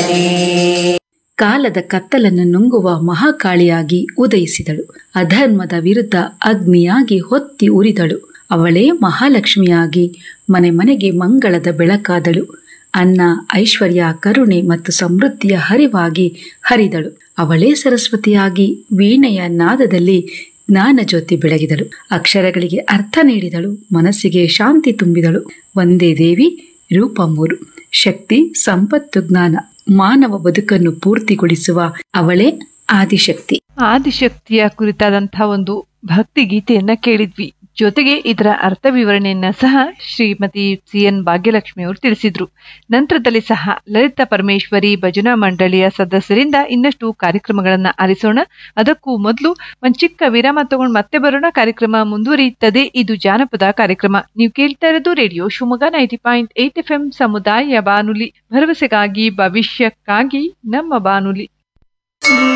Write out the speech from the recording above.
ಕಾಲದ ಕತ್ತಲನ್ನು ನುಂಗುವ ಮಹಾಕಾಳಿಯಾಗಿ ಉದಯಿಸಿದಳು ಅಧರ್ಮದ ವಿರುದ್ಧ ಅಗ್ನಿಯಾಗಿ ಹೊತ್ತಿ ಉರಿದಳು ಅವಳೇ ಮಹಾಲಕ್ಷ್ಮಿಯಾಗಿ ಮನೆ ಮನೆಗೆ ಮಂಗಳದ ಬೆಳಕಾದಳು ಅನ್ನ ಐಶ್ವರ್ಯ ಕರುಣೆ ಮತ್ತು ಸಮೃದ್ಧಿಯ ಹರಿವಾಗಿ ಹರಿದಳು ಅವಳೇ ಸರಸ್ವತಿಯಾಗಿ ವೀಣೆಯ ನಾದದಲ್ಲಿ ಜ್ಞಾನ ಜ್ಯೋತಿ ಬೆಳಗಿದಳು ಅಕ್ಷರಗಳಿಗೆ ಅರ್ಥ ನೀಡಿದಳು ಮನಸ್ಸಿಗೆ ಶಾಂತಿ ತುಂಬಿದಳು ಒಂದೇ ದೇವಿ ರೂಪ ಮೂರು ಶಕ್ತಿ ಸಂಪತ್ತು ಜ್ಞಾನ ಮಾನವ ಬದುಕನ್ನು ಪೂರ್ತಿಗೊಳಿಸುವ ಅವಳೇ ಆದಿಶಕ್ತಿ ಆದಿಶಕ್ತಿಯ ಕುರಿತಾದಂತಹ ಒಂದು ಭಕ್ತಿ ಗೀತೆಯನ್ನ ಕೇಳಿದ್ವಿ ಜೊತೆಗೆ ಇದರ ಅರ್ಥ ವಿವರಣೆಯನ್ನ ಸಹ ಶ್ರೀಮತಿ ಸಿ ಎನ್ ಭಾಗ್ಯಲಕ್ಷ್ಮಿ ಅವರು ತಿಳಿಸಿದ್ರು ನಂತರದಲ್ಲಿ ಸಹ ಲಲಿತಾ ಪರಮೇಶ್ವರಿ ಭಜನಾ ಮಂಡಳಿಯ ಸದಸ್ಯರಿಂದ ಇನ್ನಷ್ಟು ಕಾರ್ಯಕ್ರಮಗಳನ್ನ ಆಲಿಸೋಣ ಅದಕ್ಕೂ ಮೊದಲು ಒಂದ್ ಚಿಕ್ಕ ವಿರಾಮ ತಗೊಂಡು ಮತ್ತೆ ಬರೋಣ ಕಾರ್ಯಕ್ರಮ ಮುಂದುವರಿಯುತ್ತದೆ ಇದು ಜಾನಪದ ಕಾರ್ಯಕ್ರಮ ನೀವು ಕೇಳ್ತಾ ಇರೋದು radio Shivamogga ninety point eight F M ಸಮುದಾಯ ಬಾನುಲಿ ಭರವಸೆಗಾಗಿ ಭವಿಷ್ಯಕ್ಕಾಗಿ ನಮ್ಮ ಬಾನುಲಿ